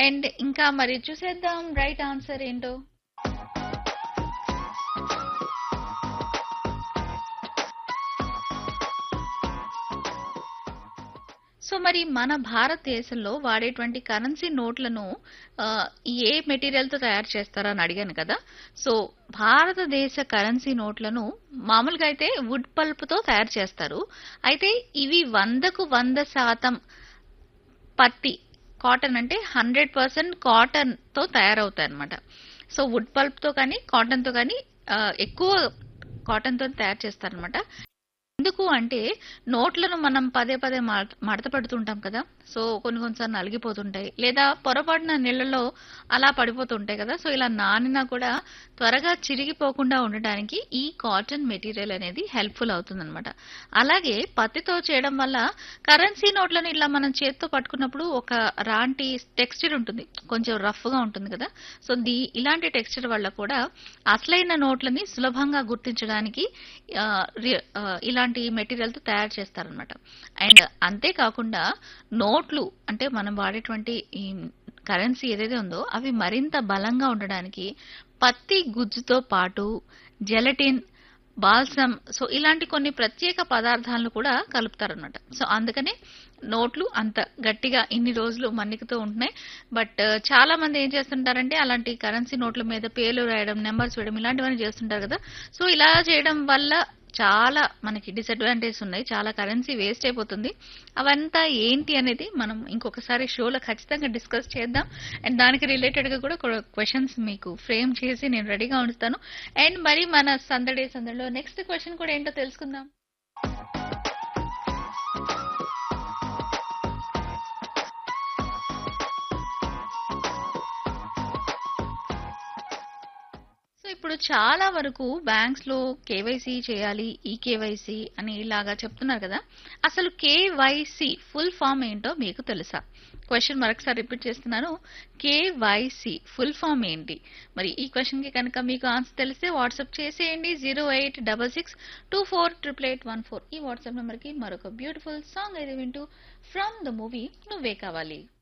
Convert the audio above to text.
and ఇంకా మరి చూసేద్దాం రైట్ ఆన్సర్ ఏంటో సో మరి మన భారతదేశంలో వాడేటువంటి కరెన్సీ నోట్లను ఆ, ఏ మెటీరియల్ తో తయారు చేస్తారని అడిగాను కదా సో భారతదేశ కరెన్సీ నోట్లను మామూలుగా అయితే వుడ్ పల్ప్ తో తయారు చేస్తారు అయితే ఇవి వందకు వంద శాతం పత్తి కాటన్ అంటే హండ్రెడ్ పర్సెంట్ కాటన్ తో తయారవుతాయి అనమాట సో వుడ్ పల్ప్ తో కానీ కాటన్ తో కానీ ఆ, ఎక్కువ కాటన్ తో తయారు చేస్తారనమాట ఎందుకు అంటే నోట్లను మనం పదే పదే మడత మడత పెడుతుంటాం కదా సో కొన్ని కొన్నిసార్లు నలిగిపోతుంటాయి లేదా పొరపాటున నీళ్ళలో అలా పడిపోతుంటాయి కదా సో ఇలా నానినా కూడా త్వరగా చిరిగిపోకుండా ఉండడానికి ఈ కాటన్ మెటీరియల్ అనేది హెల్ప్ఫుల్ అవుతుందన్నమాట అలాగే పత్తితో చేయడం వల్ల కరెన్సీ నోట్లను ఇలా మనం చేత్తో పట్టుకున్నప్పుడు ఒక రాంటి టెక్స్చర్ ఉంటుంది కొంచెం రఫ్ గా ఉంటుంది కదా సో దీ ఇలాంటి టెక్స్చర్ వల్ల కూడా అసలైన నోట్లని సులభంగా గుర్తించడానికి ఆ, రి- ఆ, ఇలాంటి మెటీరియల్ తో తయారు చేస్తారనమాట అండ్ అంతేకాకుండా నోట్లు అంటే మనం వాడేటువంటి ఈ కరెన్సీ ఏదైతే ఉందో అవి మరింత బలంగా ఉండడానికి పత్తి గుజ్జుతో పాటు జెలటిన్ బాల్సమ్ సో ఇలాంటి కొన్ని ప్రత్యేక పదార్థాలను కూడా కలుపుతారనమాట సో అందుకనే నోట్లు అంత గట్టిగా ఇన్ని రోజులు మన్నికతో ఉంటున్నాయి బట్ చాలా మంది ఏం చేస్తుంటారంటే అలాంటి కరెన్సీ నోట్ల మీద పేర్లు రాయడం నెంబర్స్ వేయడం ఇలాంటివన్నీ చేస్తుంటారు కదా సో ఇలా చేయడం వల్ల చాలా మనకి డిసడ్వాంటేజ్ ఉన్నాయి చాలా కరెన్సీ వేస్ట్ అయిపోతుంది అవంతా ఏంటి అనేది మనం ఇంకొకసారి షోలో ఖచ్చితంగా డిస్కస్ చేద్దాం అండ్ దానికి రిలేటెడ్ గా కూడా క్వశ్చన్స్ మీకు ఫ్రేమ్ చేసి నేను రెడీగా ఉంచుతాను అండ్ మరి మన సందడే సందడిలో నెక్స్ట్ క్వశ్చన్ కూడా ఏంటో తెలుసుకుందాం సో ఇప్పుడు చాలా వరకు బ్యాంక్స్ లో కేవైసీ చేయాలి ఈ కేవైసీ అని ఇలాగా చెప్తున్నారు కదా అసలు కేవైసీ ఫుల్ ఫామ్ ఏంటో మీకు తెలుసా క్వశ్చన్ మరొకసారి రిపీట్ చేస్తున్నాను కేవైసీ ఫుల్ ఫామ్ ఏంటి మరి ఈ క్వశ్చన్ కి కనుక మీకు ఆన్సర్ తెలిస్తే వాట్సాప్ చేసేయండి zero eight double six two four triple eight one four ఈ వాట్సాప్ నెంబర్ కి మరొక బ్యూటిఫుల్ సాంగ్ అయితే వింటూ ఫ్రమ్ ద మూవీ నువ్వే కావాలి